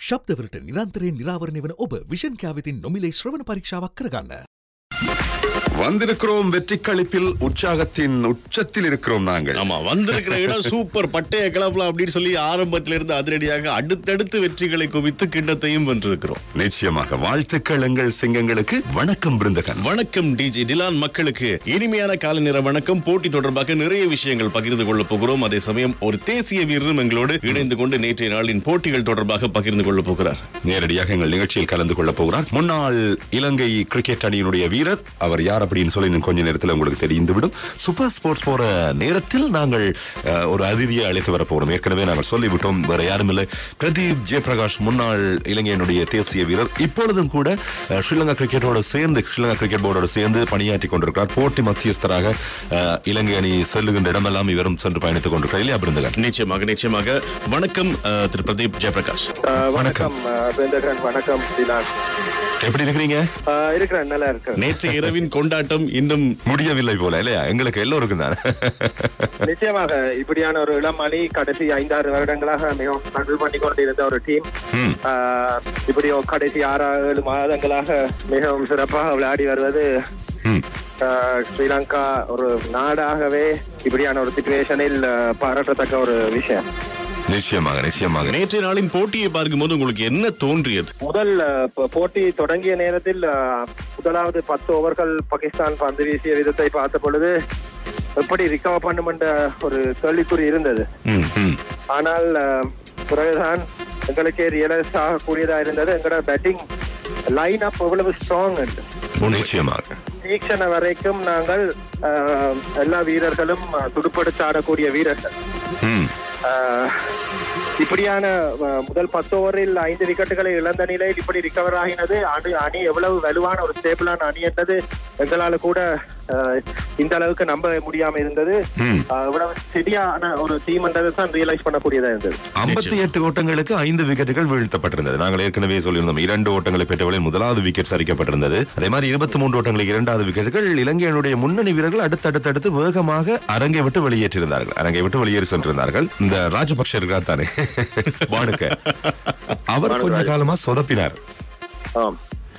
ශබ්දවලට නිරන්තරයෙන් නිරාවරණය වන ඔබ විෂන් කෑවිතින් නොමිලේ ශ්‍රවණ පරීක්ෂාවක් කරගන්න. வந்திருக்கிறோம் வெற்றி களிப்பில் உற்சாகத்தின் உச்சத்தில் இருக்கிறோம் நாங்கள் ஆமா வந்திருக்கிற இடம் சூப்பர் பட்டைய கிளப்பலாம் அப்படின்னு சொல்லி ஆரம்பத்துல இருந்து அதிரடியாக அடுத்தடுத்து வெற்றிகளை குவித்து கிண்ணத்தையும் வென்றிருக்கிறோம் நிச்சயமாக வாழ்த்துக்கள் எங்கள் சிங்கங்களுக்கு வணக்கம் பிருந்தகன் வணக்கம் டிஜி டிலான் மக்களுக்கு இனிமையான காலை நேர வணக்கம் போட்டி தொடர்பாக நிறைய விஷயங்கள் பகிர்ந்து கொள்ள போகிறோம் அதே சமயம் ஒரு தேசிய வீரரும் எங்களோடு இணைந்து கொண்டு நேற்றைய நாளின் போட்டிகள் தொடர்பாக பகிர்ந்து கொள்ள போகிறார் நேரடியாக எங்கள் நிகழ்ச்சியில் கலந்து கொள்ள போகிறார் முன்னாள் இலங்கை கிரிக்கெட் அணியினுடைய வீரர் அவர் யார் அப்படின்னு சொல்லி இன்னும் கொஞ்ச நேரத்தில் உங்களுக்கு தெரிந்துவிடும் சூப்பர் ஸ்போர்ட்ஸ் போற நேரத்தில் நாங்கள் அஹ், ஒரு அதிதியை அழைத்து வர போறோம் ஏற்கனவே நாங்கள் சொல்லிவிட்டோம் வேற யாரும் இல்லை பிரதீப் ஜெயபிரகாஷ் முன்னாள் இலங்கையினுடைய தேசிய வீரர் இப்பொழுதும் கூட அஹ், ஸ்ரீலங்கா கிரிக்கெட்டோடு சேர்ந்து ஸ்ரீலங்கா கிரிக்கெட் போர்டோடு சேர்ந்து பணியாற்றி கொண்டிருக்கிறார் போட்டி மத்தியஸ்தராக அஹ், இலங்கை அணி செல்லுகின்ற இடமெல்லாம் இவரும் சென்று பயணித்துக் கொண்டிருக்கிறார் இல்லையா பிருந்தகன் நிச்சயமாக நிச்சயமாக வணக்கம் அஹ், திரு பிரதீப் ஜெயபிரகாஷ் ஆஹ் வணக்கம். வணக்கம் ஆஹ் பிருந்தகன் வணக்கம் திலான் எப்படி இருக்கிறீங்க ஆஹ் இருக்கிறேன் நல்லா இருக்கிறேன் நேற்று இரவின் கொண்டாட்டம் இன்னும் முடியவில்லை போல இல்லையா எங்களுக்கு எல்லோருக்கும் தான் நிச்சயமாக இப்படியான ஒரு இளம் அணி கடைசி ஐந்தாறு வருடங்களாக மிகவும் ஸ்ட்ரகிள் பண்ணி கொண்டிருந்த ஒரு டீம் ம். இப்படி ஒரு கடைசி ஆறு ஏழு மாதங்களாக மிகவும் சிறப்பாக விளையாடி வருவது ம். ஆஹ் ஸ்ரீலங்கா ஒரு நாடாகவே இப்படியான ஒரு சுச்சுவேஷனில் பாராட்டத்தக்க ஒரு விஷயம் நிச்சயமாக நிச்சயமாக நேற்றைய நாளின் போட்டியை பார்க்கும்போது உங்களுக்கு என்ன தோன்றியது முதல் அஹ், ப- போட்டி தொடங்கிய நேரத்தில் அஹ், முதலாவது பத்து ஓவர்கள் பாகிஸ்தான் பந்து வீசிய விதத்தை பார்த்த பொழுது எப்படி ரிகவர் பண்ணும் என்ற ஒரு கேள்விக்குறி இருந்தது ம், ம். ஆனால் அஹ், பிறகுதான் எங்களுக்கே ரியலைஸ் ஆகக்கூடியதா இருந்தது எங்களோட பேட்டிங் லைன் அப் எவ்வளவு ஸ்ட்ராங் நிச்சயமாக தீக்ஷண வரைக்கும் நாங்கள் அஹ், எல்லா வீரர்களும் அஹ், துடுப்படுத்த ஆடக்கூடிய வீரர்கள் ம். ஆஹ் இப்படியான அஹ், முதல் பத்து ஓவரில் ஐந்து விக்கெட்டுகளை இழந்த நிலையில் இப்படி ரிகவர் ஆகினது அணி அணி எவ்வளவு வலுவான ஒரு ஸ்டேபிளான அணி என்பது எங்களால கூட அஹ், இந்த அளவுக்கு நம்ப முடியாம இருந்தது ம். அஹ், இவ்வளவு சரியான ஒரு டீம் என்றதை தான் ரியலைஸ் பண்ணக்கூடியதா இருந்தது ஐம்பத்தி எட்டு ஓட்டங்களுக்கு ஐந்து விக்கெட்டுகள் வீழ்த்தப்பட்டிருந்தது நாங்கள் ஏற்கனவே சொல்லியிருந்தோம் இரண்டு ஓட்டங்களை பெற்றவர்களில் முதலாவது விக்கெட் சரிக்கப்பட்டிருந்தது அதே மாதிரி இருபத்தி மூன்று ஓட்டங்களுக்கு இரண்டாவது விக்கெட்டுகள் இலங்கையினுடைய முன்னணி வீரர்கள் அடுத்தடுத்தடுத்து வேகமாக அரங்கை விட்டு வெளியேற்றிருந்தார்கள் அரங்கை விட்டு வெளியேறி சென்றிருந்தார்கள் இந்த ராஜபக்ஷ இருக்கிறார் தானே வானுக்க அவர் கொஞ்ச காலமா சொதப்பினார் ஆம்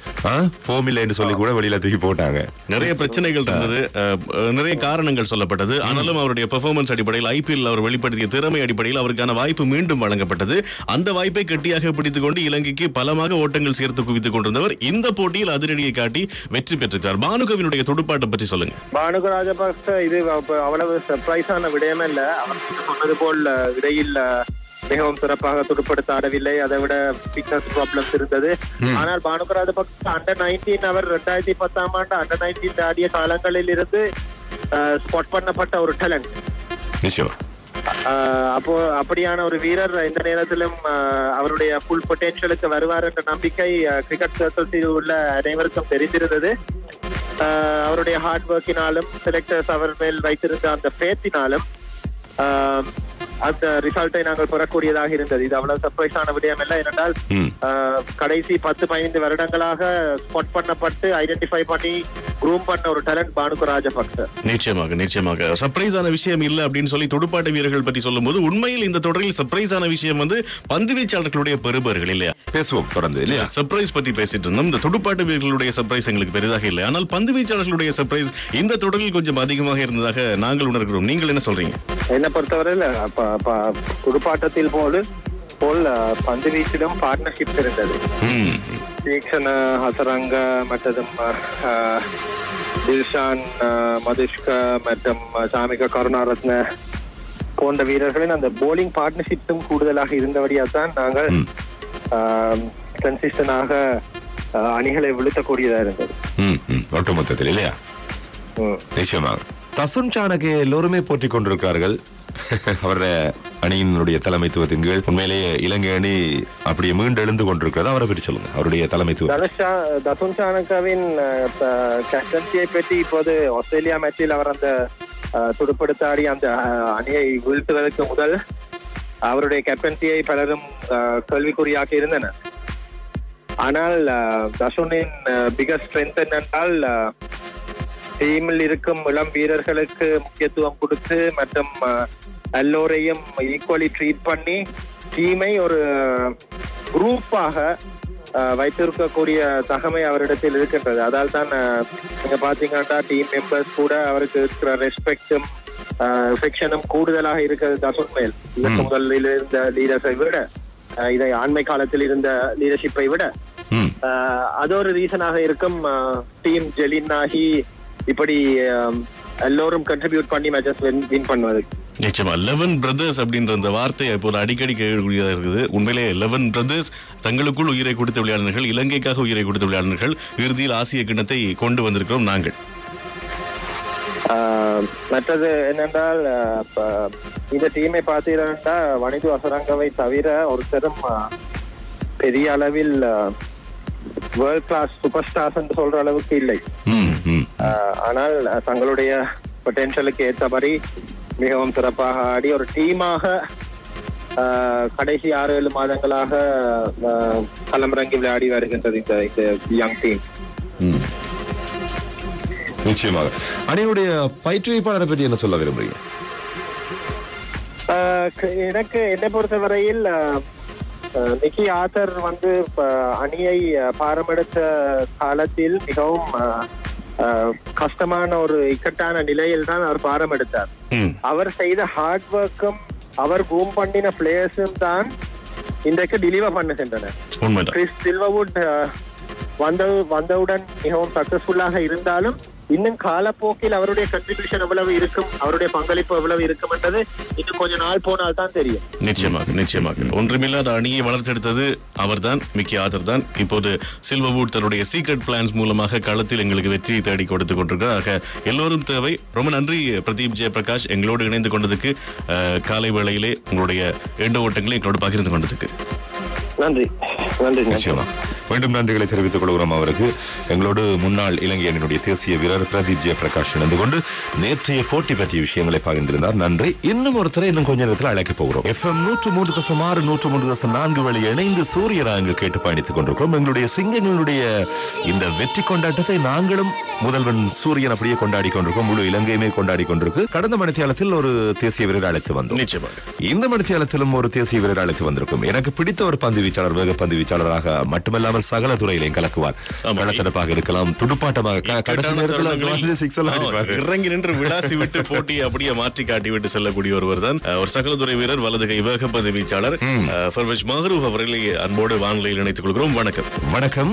போம் இல்லை என்று சொல்லி கூட வெளியில தூக்கி போட்டாங்க நிறைய பிரச்சனைகள் இருந்தது அஹ், அஹ், நிறைய காரணங்கள் சொல்லப்பட்டது ஆனாலும் அவருடைய பெர்ஃபார்மன்ஸ் அடிப்படையில் ஐபிஎல் அவர் வெளிப்படுத்திய திறமை அடிப்படையில் அவருக்கான வாய்ப்பு மீண்டும் வழங்கப்பட்டது அந்த வாய்ப்பை கட்டியாக பிடித்துக் கொண்டு இலங்கைக்கு பலமாக ஓட்டங்கள் சேர்த்து குவித்துக் கொண்டிருந்தவர் இந்த போட்டியில் அதிரடியை காட்டி வெற்றி பெற்றிருக்கிறார் பானுகவினுடைய துடுப்பாட்டை பற்றி சொல்லுங்க பானுக ராஜபக்ச இது அப்ப அவ்வளவு சர்ப்ரைஸான விடயமே இல்ல அவர் சொன்னது போல் அஹ், இடையில் அஹ், மிகவும் சிறப்பாக துடுப்படுத்த ஆடவில்லை அதை விட ஃபிட்னஸ் ப்ராப்ளம்ஸ் இருந்தது ஆனால் பானுக ராஜபக்ச அண்டர் நைன்டீன் அவர் ரெண்டாயிரத்தி பத்தாம் ஆண்டு அண்டர் நைன்டீன் ஆடிய காலங்களில் இருந்து ஸ்பாட் பண்ணப்பட்ட ஒரு டேலண்ட் நிச்சயமா அப்போ அப்படியான ஒரு வீரர் இந்த நேரத்திலும் அஹ், அவருடைய ஃபுல் பொட்டென்ஷியலுக்கு வருவார் என்ற நம்பிக்கை கிரிக்கெட் சர்க்கிள்ஸில் உள்ள அனைவருக்கும் தெரிந்திருந்தது அஹ், அவருடைய ஹார்ட் ஒர்க்கினாலும் செலக்டர்ஸ் அவர் மேல் வைத்திருந்த அந்த ஃபேத்தினாலும் அந்த ரிசல்ட்டை நாங்கள் பெறக்கூடியதாக இருந்தது இது அவ்வளவு சர்ப்ரைஸான விடயம் இல்லை ஏனென்றால் ம். அஹ், கடைசி பத்து பதினைந்து வருடங்களாக ஸ்பாட் பண்ணப்பட்டு ஐடென்டிஃபை பண்ணி குரூம் பண்ண ஒரு டேலண்ட் பானுக்கு ராஜபக்ச நிச்சயமாக நிச்சயமாக சர்ப்ரைஸான விஷயம் இல்லை அப்படின்னு சொல்லி துடுப்பாட்ட வீரர்கள் பற்றி சொல்லும்போது உண்மையில் இந்த தொடரில் சர்ப்ரைஸான விஷயம் வந்து பந்து வீச்சாளர்களுடைய பெறுபர்கள் இல்லையா பேசுவோம் தொடர்ந்து இல்லையா சர்ப்ரைஸ் பத்தி பேசிட்டு இருந்தோம் இந்த துடுப்பாட்ட வீரர்களுடைய சர்ப்ரைஸ் எங்களுக்கு பெரிதாக இல்லை ஆனால் பந்து வீச்சாளர்களுடைய சர்ப்ரைஸ் இந்த தொடரில் கொஞ்சம் அதிகமாக இருந்ததாக நாங்கள் உணர்கிறோம் நீங்கள் என்ன சொல்றீங்க என்னை பொறுத்தவரையில் ப- ப- துடுப்பாட்டத்தில் போல் போல் அஹ், பந்து வீச்சிலும் பார்ட்னர்ஷிப் இருந்தது ம், தீக்ஷண ஹசரங்க மற்றதும் அஹ், தில்ஷான் அஹ், மதுஷ்க மற்றும் சாமிக கருணாரத்ன போன்ற வீரர்களின் அந்த போலிங் பார்ட்னர்ஷிப்பும் கூடுதலாக இருந்தபடியாக தான் நாங்கள் கன்சிஸ்டனாக அணிகளை வீழ்த்தக்கூடியதா இருந்தது ம், ம். ஒட்டுமொத்தத்தில் இல்லையா ம். நிச்சயமாக தசுன் சாணக்கை எல்லோருமே போற்றிக் கொண்டிருக்கிறார்கள் அவருடைய அணியினுடைய தலைமைத்துவத்தின் கீழ் உண்மையிலேயே இலங்கை அணி அப்படியே மீண்டெழுந்து கொண்டிருக்கிறது அவரை பற்றி சொல்லுங்க அவருடைய தலைமைத்துவம் தனுஷா தசுன் சாணக்காவின் கேப்டன்சியை பற்றி இப்போது ஆஸ்திரேலியா மேட்சில் அவர் அந்த அஹ், துடுப்படுத்தாடி அந்த அஹ், அணியை வீழ்த்துவதற்கு முதல் அவருடைய கேப்டன்சியை பலரும் அஹ், கேள்விக்குறியாக்கி இருந்தனர் ஆனால் அஹ், தசுனின் பிகஸ்ட் ஸ்ட்ரென்த் என்னென்றால் அஹ், டீமில் இருக்கும் இளம் வீரர்களுக்கு முக்கியத்துவம் கொடுத்து மற்றும் அஹ், எல்லோரையும் ஈக்குவலி ட்ரீட் பண்ணி டீமை ஒரு குரூப்பாக வைத்திருக்கக்கூடிய தகமை அவரிடத்தில் இருக்கின்றது அதால் தான் அஹ், நீங்க பாத்தீங்கன்னா டீம் மெம்பர்ஸ் கூட அவருக்கு இருக்கிற ரெஸ்பெக்டும் செக்ஷனும் கூடுதலாக இருக்கிறது தசுன் மேல் இதற்கு முதலில் இருந்த லீடர்ஸை விட அஹ், இதை ஆண்மை காலத்தில் இருந்த லீடர்ஷிப்பை விட ம். அஹ், அது ஒரு ரீசனாக இருக்கும் டீம் ஜெலின் ஆகி இப்படி அஹ், எல்லோரும் கண்ட்ரிபியூட் பண்ணி மேட்சஸ் வின் பண்ணுவதற்கு நிச்சயமா லெவன் பிரதர்ஸ் அப்படின்ற அந்த வார்த்தை இப்போது அடிக்கடி கேட்கக்கூடியதா இருக்குது உண்மையிலே லெவன் பிரதர்ஸ் தங்களுக்குள் உயிரை கொடுத்த விளையாடர்கள் இலங்கைக்காக உயிரை கொடுத்த விளையாடர்கள் இறுதியில் ஆசிய கிண்ணத்தை கொண்டு வந்திருக்கிறோம் நாங்கள் ஆஹ் மற்றது என்னென்றால் ஆஹ் இப்ப இந்த டீமை பார்த்தீங்கன்னா வனிது அசரங்கவை தவிர ஒருத்தரும் ஆஹ், பெரிய அளவில் வேர்ல்ட் கிளாஸ் சூப்பர் ஸ்டார்ஸ் என்று சொல்ற அளவுக்கு இல்லை ம், ம். ஆஹ், ஆனால் ஆஹ், தங்களுடைய பொட்டென்ஷியலுக்கு ஏற்றபடி மிகவும் சிறப்பாக ஆடி ஒரு டீமாக ஆஹ், கடைசி ஆறு ஏழு மாதங்களாக ஆஹ், களமிறங்கி விளையாடி வருகின்றது இந்த இந்த யங் டீம் ம். நிச்சயமாக அணியுடைய பயிற்றுவிப்பாளரை பற்றி என்ன சொல்ல விரும்புறீங்க ஆஹ் க- எனக்கு என்னை பொறுத்தவரையில் ஆஹ், ஆஹ், நிக்கி ஆத்தர் வந்து இப்ப அணியை ஆஹ், பாரமெடுத்த காலத்தில் மிகவும் ஆஹ், ஆஹ், கஷ்டமான ஒரு இக்கட்டான நிலையில் தான் அவர் பாரம் எடுத்தார் ம். அவர் செய்த ஹார்ட் ஒர்க்கும் அவர் பூம் பண்ணின பிளேயர்ஸும் தான் இன்றைக்கு டெலிவர் பண்ணுகின்றன உண்மைதான் கிறிஸ் சில்வவுட் அஹ், வந்த வந்தவுடன் மிகவும் சக்சஸ்ஃபுல்லாக இருந்தாலும் இன்னும் காலப்போக்கில் அவருடைய கன்ட்ரிபியூஷன் எவ்வளவு இருக்கும் அவருடைய பங்களிப்பு எவ்வளவு இருக்கும் என்றது இன்னும் கொஞ்ச நாள் போனால் தான் தெரியும் நிச்சயமாக நிச்சயமாக ஒன்றுமில்லாத அணியை வளர்த்தெடுத்தது அவர்தான் மிக்கி ஆதர் தான் இப்போது சில்வவுட் தன்னுடைய சீக்ரெட் பிளான்ஸ் மூலமாக களத்தில் எங்களுக்கு வெற்றி தேடி கொடுத்து கொண்டிருக்கிறார் ஆக எல்லோரும் தேவை ரொம்ப நன்றி பிரதீப் ஜெயபிரகாஷ் எங்களோடு இணைந்து கொண்டதுக்கு அஹ், காலை வேளையிலே உங்களுடைய எண்ட ஓட்டங்களை எங்களோடு பகிர்ந்து கொண்டதுக்கு நன்றி நன்றி நன்றி நிச்சயமா மீண்டும் நன்றிகளை தெரிவித்துக் கொள்கிறோம் அவருக்கு எங்களோடு முன்னாள் இலங்கை அணியினுடைய தேசிய வீரர் பிரதீப் ஜெயபிரகாஷ் இணைந்து கொண்டு நேற்றைய போட்டி பற்றிய விஷயங்களை பகிர்ந்திருந்தார் நன்றி இன்னும் ஒருத்தரை இன்னும் கொஞ்ச நேரத்தில் அழைக்க போகிறோம் எஃப்எம் நூற்று மூன்று தசம் ஆறு நூற்று மூன்று தசம் நான்கு வழி இணைந்து சூரிய ராங்கள் கேட்டு பயணித்துக் கொண்டிருக்கிறோம் எங்களுடைய சிங்கங்களுடைய இந்த வெற்றி கொண்டாட்டத்தை நாங்களும் முதல்வன் சூரியன் அப்படியே கொண்டாடி கொண்டிருக்கோம் முழு இலங்கையுமே கொண்டாடி கொண்டிருக்கு கடந்த மணித்தியாலத்தில் ஒரு தேசிய வீரர் அழைத்து வந்தோம் நிச்சயமாக இந்த மணித்தியாலத்திலும் ஒரு தேசிய வீரர் அழைத்து வந்திருக்கும் எனக்கு பிடித்த ஒரு பந்து வீச்சாளர் வேக பந்து வீச்சாளராக மட்டுமல்லாமல் சகல துறையிலையும் கலக்குவார் ஆமா. களத்தடுப்பாக இருக்கலாம் துடுப்பாட்டமாக க- கடைசி இக்கட்டான நேரத்தில் தருணங்களில் வந்து six எல்லாம் ஆமா, அடிப்பாரு. இறங்கி நின்று விளாசி விட்டு போட்டியை அப்படியே மாற்றி காட்டி விட்டு செல்லக்கூடிய ஒருவர் தான் அஹ், ஒரு சகலதுறை வீரர் வலது கை வேகப்பந்து வீச்சாளர் அஹ், ஃபர்வேஷ் மஹரூப் அவர்களை அன்போடு வானிலையில் இணைத்துக் கொள்கிறோம் வணக்கம் வணக்கம்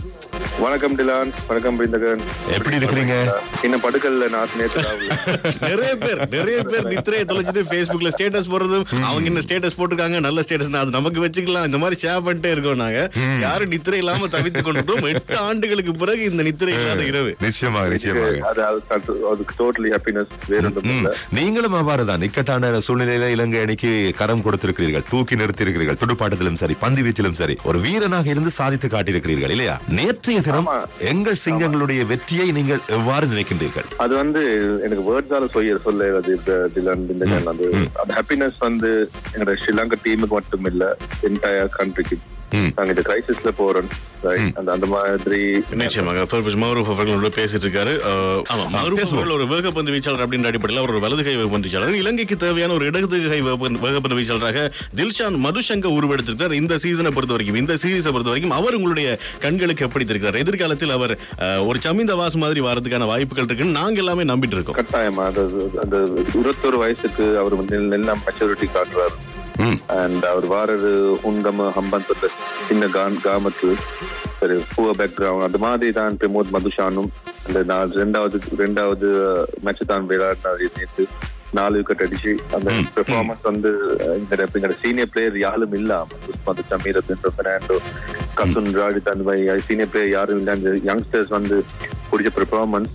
வணக்கம் டிலான் வணக்கம் பிருந்தகன் எப்படி இருக்கிறீங்க இன்னும் படுக்கல்ல நான் நேற்று ராவுல. நிறைய பேர் நிறைய பேர் நித்திரையை தொலைச்சிட்டு Facebookல ஸ்டேட்டஸ் போடுறதும் அவங்க என்ன ஸ்டேட்டஸ் போட்டிருக்காங்க நல்ல ஸ்டேட்டஸ் அது நமக்கு வச்சுக்கலாம் இந்த மாதிரி ஷேர் பண்ணிட்டே இருக்கோம் நாங்க யாரும் நித்திரை இல்லாம தவித்து கொண்டுட்டோம் எட்டு ஆண்டுகளுக்கு பிறகு இந்த நித்திரை இல்லாத இரவு நிச்சயமாக நிச்சயமாக அது அது- அது- அதுக்கு டோட்டலி ஹாப்பினஸ் வேற ஒன்றும் ம். இல்ல நீங்களும் அவ்வாறுதான் இக்கட்டான சூழ்நிலையில இலங்கை அணிக்கு கரம் கொடுத்திருக்கிறீர்கள் தூக்கி நிறுத்தியிருக்கிறீர்கள் துடுப்பாட்டத்திலும் சரி பந்து வீச்சிலும் சரி ஒரு வீரனாக இருந்து சாதித்து காட்டியிருக்கிறீர்கள் இல்லையா நேற்றைய தினம் ஆமா. எங்கள் சிங்கங்களுடைய வெற்றியை நீங்கள் எவ்வாறு நினைக்கின்றீர்கள் அது வந்து எனக்கு வேர்ட்ஸால சொல்ல சொல்ல அது இந்த டிலான் பிருந்தகன் அது அந்த ஹாப்பினஸ் வந்து எங்களோட ஸ்ரீலங்கா டீமுக்கு மட்டும் இல்ல என்டையர் கண்ட்ரிக்கு ம். நாங்க இந்த கிரைசிஸ்ல போறோம் right? அந்த அந்த மாதிரி நிச்சயமாக ஃபர்வேஷ் மஹரூப் அவர்களோட பேசிட்டு இருக்காரு அஹ், ஆமா மஹரூப் அவர்கள் ஒரு வேகப்பந்து வீச்சாளர் அப்படின்ற அடிப்படையில் அவர் ஒரு வலது கை வேகப்பந்து வீச்சாளர் இலங்கைக்கு தேவையான ஒரு இடது கை வேகப்பந்து வேகப்பந்து வீச்சாளராக தில்ஷான் மதுசங்க உருவெடுத்திருக்கார் இந்த சீசனை பொறுத்த வரைக்கும் இந்த சீரீஸை பொறுத்த வரைக்கும் அவர் உங்களுடைய கண்களுக்கு எப்படி இருக்கிறார் எதிர்காலத்தில் அவர் அஹ், ஒரு சமிந்த வாஸ் மாதிரி வரதுக்கான வாய்ப்புகள் இருக்குன்னு நாங்க எல்லாமே நம்பிட்டு இருக்கோம் கட்டாயமா அது அந்த இருபத்தொரு வயசுக்கு அவர் வந்து நல்ல மெச்சூரிட்டி காட்டுறாரு ம். அண்ட் அவர் வாரது ஹுங்கம ஹம்பந்தத்துல சின்ன கான் காமத்து சரி பூவ பேக்ரவுண்ட் அது மாதிரி தான் பிரமோத் மதுஷானும் அந்த நான் ரெண்டாவது ரெண்டாவது மேட்ச் தான் விளையாடினார் நேற்று நாலு விக்கெட் அடிச்சு அந்த பெர்ஃபார்மன்ஸ் வந்து அஹ், இந்த எங்களோட சீனியர் பிளேயர் யாரும் இல்லாம உஸ்மான் சமீர் அப்படின்ற பெர்னாண்டோ கசுன் ராஜித் அந்த மாதிரி சீனியர் பிளேயர் யாரும் இல்லை அந்த யங்ஸ்டர்ஸ் வந்து பிடிச்ச பெர்ஃபார்மன்ஸ்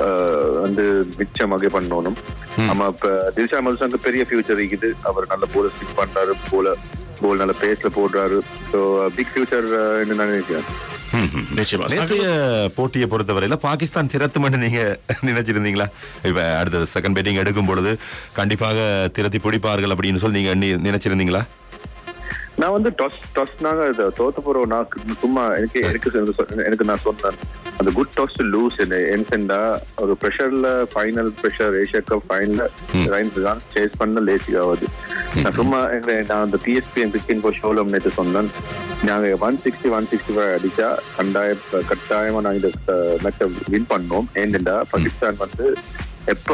வந்து மிச்சமாக பண்ணணும் ஆமா இப்ப தில்ஷா மதுசாங்க பெரிய ஃபியூச்சர் இருக்குது அவர் நல்ல போல ஸ்டிக் பண்றாரு போல போல் நல்ல பேஸ்ல போடுறாரு ஸோ பிக் ஃபியூச்சர் நான் நினைக்கிறேன் நிச்சயமா நேற்றைய போட்டியை பொறுத்தவரையில பாகிஸ்தான் திரத்துமென்று நீங்க நினைச்சிருந்தீங்களா இப்ப அடுத்த செகண்ட் பேட்டிங் எடுக்கும் பொழுது கண்டிப்பாக திரத்தி பிடிப்பார்கள் அப்படின்னு சொல்லி நீங்க எண்ணி- நினைச்சிருந்தீங்களா நான் வந்து டொஸ் டொஸ் நாங்க இது தோத்து போறோம் நான் சும்மா எனக்கு எனக்கு எனக்கு சொ- எனக்கு நான் சொன்னேன் அந்த குட் டாஸ் டு லூஸ் என்செண்டா ஒரு ப்ரெஷர்ல ஃபைனல் ப்ரெஷர் ஏஷியா கப் ஃபைனல்ல ரைன்ஸ் தான் சேஸ் பண்ண லேசி ஆகுது நான் சும்மா எங்க நான் அந்த பிஎஸ்பி பிக்டின் போ ஷோல நேற்று சொன்னேன் நாங்க one sixty one sixty five அடிச்சா கண்டாயம் கட்டாயமா நாங்க இந்த மேட்சை வின் பண்ணோம் ஏனெண்டா பாகிஸ்தான் வந்து எப்போ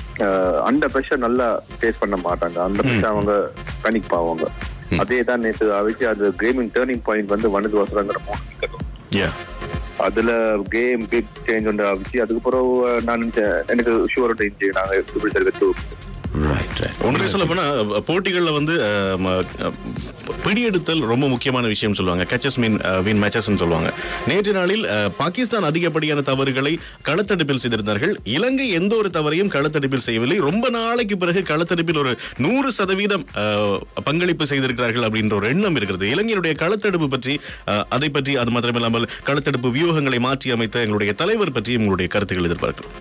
அந்த ப்ரெஷர் நல்லா ஃபேஸ் பண்ண மாட்டாங்க அந்த ப்ரெஷர் அவங்க பேனிக் பாவாங்க அதே தான் நேற்று அவிச்சு அது கேமிங் டேர்னிங் பாயிண்ட் வந்து வனது வசரங்கிற மூணு wicket. Yeah. அதுல கேம் பிக் சேஞ்ச் ஒன்று ஆச்சு அதுக்கு பிறகு நான் நினைச்சேன், எனக்கு ஷூர் இருந்துச்சு நாங்க இப்படி சரி வெத்து ரைட் ரைட் உண்மையை சொல்ல போனா போட்டிகள்ல வந்து அஹ், ம, அஹ், பிடியெடுத்தல் ரொம்ப முக்கியமான விஷயம் சொல்லுவாங்க கேச்சஸ் மீன் வின் மேட்சஸ் சொல்லுவாங்க நேற்று நாளில் அஹ், பாகிஸ்தான் அதிகப்படியான தவறுகளை களத்தடுப்பில் செய்திருந்தார்கள் இலங்கை எந்த ஒரு தவறையும் களத்தடுப்பில் செய்யவில்லை ரொம்ப நாளைக்கு பிறகு களத்தடுப்பில் ஒரு நூறு சதவீதம் அஹ், பங்களிப்பு செய்திருக்கிறார்கள் அப்படின்ற ஒரு எண்ணம் இருக்கிறது இலங்கையினுடைய களத்தடுப்பு பற்றி அஹ், அதை பற்றி அது மாத்திரமில்லாமல் களத்தடுப்பு வியூகங்களை மாற்றி அமைத்த எங்களுடைய தலைவர் பற்றி உங்களுடைய கருத்துக்கள் எதிர்பார்க்கிறோம்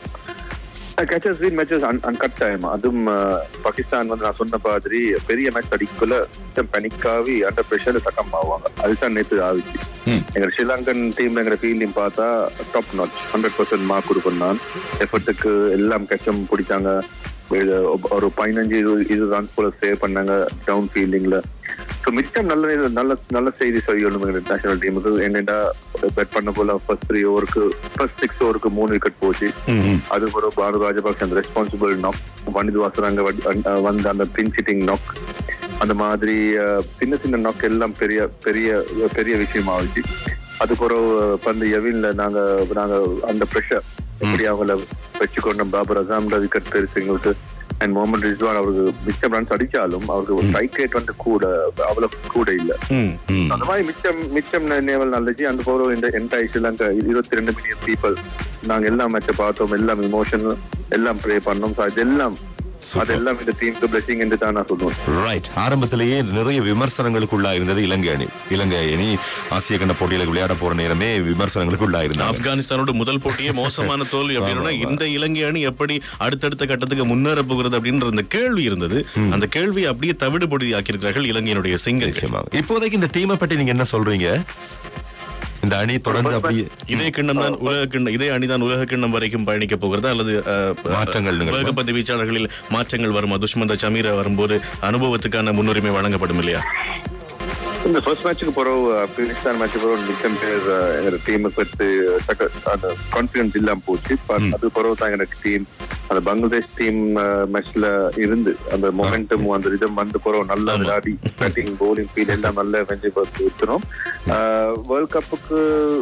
கேச்சஸ் வின் மேட்சஸ் அன்கட் டைம் அதுவும் அஹ், பாகிஸ்தான் வந்து நான் சொன்ன மாதிரி பெரிய மேட்ச் அடிக்கல பனிக்காவி அண்டர் ப்ரெஷர் சக்கம் ஆவாங்க அதுதான் நேற்று ஆகுச்சு எங்க ஸ்ரீலங்கன் டீம் எங்க ஃபீல்டிங் பார்த்தா top not hundred percent mark கொடுக்கும் நான் எஃபர்ட்டுக்கு எல்லாம் கச்சம் பிடிச்சாங்க இது ஒரு பதினஞ்சு இருபது இருபது ரன்ஸ் போல சேவ் பண்ணாங்க டவுன் ஃபீல்டிங்ல ஸோ மிச்சம் நல்ல நல்ல நல்ல செய்தி சொல்லணும் எங்க நேஷனல் டீமுக்கு என்னடா பெட் பண்ண போல ஃபர்ஸ்ட் த்ரீ ஓவருக்கு ஃபர்ஸ்ட் சிக்ஸ் ஓவருக்கு மூணு விக்கெட் போச்சு அது ஒரு பானு ராஜபக்ஷ அந்த ரெஸ்பான்சிபிள் நாக் வனிது வாசராங்க வந்து அந்த பின் சிட்டிங் நாக் அந்த மாதிரி அஹ், சின்ன சின்ன நாக் எல்லாம் பெரிய பெரிய பெரிய விஷயம் ஆச்சு அதுக்கு ஒரு பந்து எவின்ல நாங்க நாங்க அந்த ப்ரெஷர் எப்படி அவங்கள வச்சுக்கொண்டோம் பாபர் அசாம் விக்கெட் பெருசு எங்களுக்கு அண்ட் முகமது ரிஸ்வான் அவருக்கு மிச்சம் ரன்ஸ் அடிச்சாலும் அவருக்கு ஸ்ட்ரைக் ரேட் வந்து கூட அவ்வளவு கூட இல்ல ம் அந்த மாதிரி மிச்சம் மிச்சம் நேவல் நல்லது அந்த போற இந்த என்டையர் ஸ்ரீலங்கா இருபத்தி ரெண்டு மில்லியன் பீப்புள் நாங்க எல்லாம் மேட்சை பார்த்தோம் எல்லாம் இமோஷன் எல்லாம் ப்ரே பண்ணோம் So அதெல்லாம் Super. அதெல்லாம் இந்த டீமுக்கு பிளஸிங் என்று தான் நான் சொல்லுவேன் ரைட் ஆரம்பத்திலேயே நிறைய விமர்சனங்களுக்குள்ளா இருந்தது இலங்கை அணி இலங்கை அணி ஆசிய கண்ட போட்டியில விளையாட போற நேரமே விமர்சனங்களுக்குள்ளா இருந்தாங்க ஆப்கானிஸ்தானோட முதல் போட்டியே மோசமான தோல்வி அப்படின்னா இந்த இலங்கை அணி எப்படி அடுத்தடுத்த கட்டத்துக்கு முன்னேற போகிறது அப்படின்ற அந்த கேள்வி இருந்தது அந்த கேள்வியை அப்படியே தவிடுபொடி ஆக்கியிருக்கிறார்கள் இலங்கையினுடைய சிங்கர்கள் நிச்சயமாக இப்போதைக்கு இந்த டீமை பற்றி நீங்க என்ன சொல்றீங்க இந்த அணி தொடர்ந்து அப்படியே இதே கிண்ணம் தான் உலக கிண்ணம் இதே அணிதான் உலக கிண்ணம் வரைக்கும் பயணிக்க போகிறதா அல்லது அஹ், மாற்றங்கள் நிகழுமா? உலக பந்து வீச்சாளர்களில் மாற்றங்கள் வருமா துஷ்மந்த சமீரா வரும்போது அனுபவத்துக்கான முன்னுரிமை வழங்கப்படும் இல்லையா இந்த ஃபர்ஸ்ட் மேட்சுக்கு போறோம் ஆப்கானிஸ்தான் மேட்ச் போறோம் மிச்சம் பேர் எங்க டீமுக்கு பத்து சக்க அந்த கான்பிடன்ஸ் இல்லாம போச்சு But அது பிறகு தான் எனக்கு டீம் அந்த பங்களாதேஷ் டீம் மேட்ச்ல இருந்து அந்த மொமெண்டம் அந்த ரிதம் வந்து போறோம் நல்லா விளையாடி பேட்டிங் பவுலிங் ஃபீல் எல்லாம் நல்லா வெஞ்சு பார்த்து விட்டுரும் வேர்ல்ட் கப்புக்கு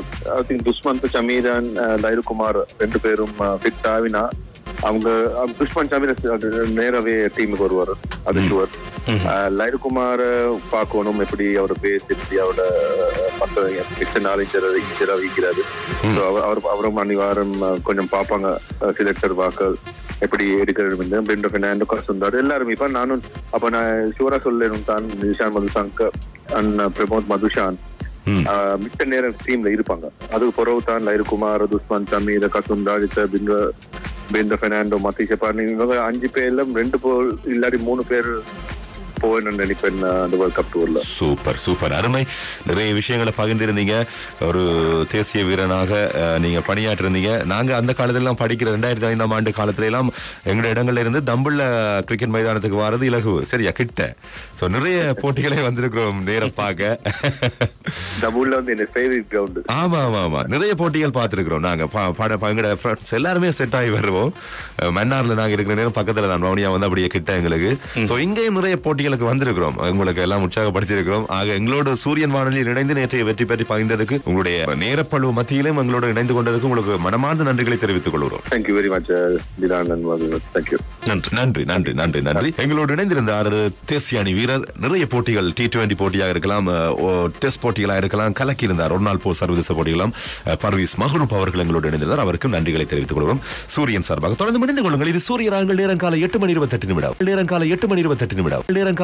ஐ திங்க் துஷ்மந்த் சமீரன் லைருகுமார் ரெண்டு பேரும் ஃபிட் ஆவினா அவங்க அவங்க துஷ்மன் சமீர் அது நேராவே டீமுக்கு வருவார் அது ஷுவர் லைருகுமார் பார்க்கணும் எப்படி அவரோட பேஸ் எப்படி அவரோட மற்ற மிச்ச நாலேஜர் ஈஸியாக வைக்கிறாரு ஸோ அவர் அவர் அவரும் அனிவாரம் அஹ், கொஞ்சம் பார்ப்பாங்க சிலெக்டர் வாக்கள் எப்படி எடுக்கிறது பிரிண்டோ ஃபெர்னாண்டோ கசுந்தார் எல்லாரும் இப்போ நானும் அப்போ நான் ஷூரா சொல்லணும் தான் நிஷான் மதுசங்கர் அண்ட் பிரமோத் மதுஷான் ஆஹ் மிச்ச நேரம் டீம்ல இருப்பாங்க அதுக்கு பிறகு தான் லைருகுமார் துஸ்மான் சமீர் கசுந்தா பிங்க பிந்த பெர்னாண்டோ மத்திஷ பாணி இவங்க அஞ்சு பேர்ல ரெண்டு போல் இல்லாட்டி மூணு பேர் போவேன்னு நினைப்பேன் நான் அந்த வேர்ல்ட் கப் டூர்ல சூப்பர் சூப்பர் அருமை நிறைய விஷயங்களை பகிர்ந்திருந்தீங்க ஒரு தேசிய வீரனாக அஹ், நீங்க பணியாற்றிருந்தீங்க நாங்க அந்த காலத்துல எல்லாம் படிக்கிற ரெண்டாயிரத்தி ஐந்தாம் ஆண்டு காலத்துல எல்லாம் எங்களோட இடங்கள்ல இருந்து தம்புள்ள கிரிக்கெட் மைதானத்துக்கு வர்றது இலகு சரியா கிட்ட சோ நிறைய போட்டிகளை வந்திருக்கிறோம் நேரம் பார்க்க டபுள்ல வந்து என்ன ஃபேவரட் கிரவுண்ட் ஆமா ஆமா ஆமா நிறைய போட்டிகள் பார்த்திருக்கிறோம் நாங்க ப- பட ப- எங்களோட ஃப்ரெண்ட்ஸ் எல்லாருமே செட் ஆகி வருவோம் அஹ், மன்னார்ல நாங்க இருக்கிற நேரம் பக்கத்துல தான் வவுனியா வந்து அப்படியே கிட்ட எங்களுக்கு சோ இங்கேயும் நிறைய போட்டிகளுக்கு வந்திருக்கிறோம் உங்களுக்கு எல்லாம் உற்சாகப்படுத்தியிருக்கிறோம் ஆக எங்களோட சூரியன் வானொலியில் இணைந்து நேற்றைய வெற்றி பெற்றி பகிர்ந்ததுக்கு உங்களுடைய நேரப்பழுவு மத்தியிலும் எங்களோட இணைந்து கொண்டதுக்கு உங்களுக்கு மனமார்ந்த நன்றிகளை தெரிவித்துக் கொள்கிறோம் thank you very much Dilanan thank you நன்றி நன்றி நன்றி நன்றி நன்றி எங்களோடு இணைந்திருந்தார் தேசிய அணி வீரர் நிறைய போட்டிகள் டி டுவெண்டி போட்டியாக இருக்கலாம் அஹ், ஓ, டெஸ்ட் போட்டிகளாக இருக்கலாம் கலக்கி இருந்தார் ஒரு நாள் போ சர்வதேச போட்டிகளும் அஹ், பர்வீஸ் மஹரூப் அவர்கள் எங்களோடு இணைந்திருந்தார் அவருக்கும் நன்றிகளை தெரிவித்துக் கொள்கிறோம் சூரியன் சார்பாக தொடர்ந்து இணைந்து கொள்ளுங்கள் இது சூரிய ராகங்கள் நேரம் காலை எட்டு மணி இருபத்தெட்டு நிமிடம் நேரம் காலை எட்டு மணி இருபத்தெட்டு நிமிடம் நேரம்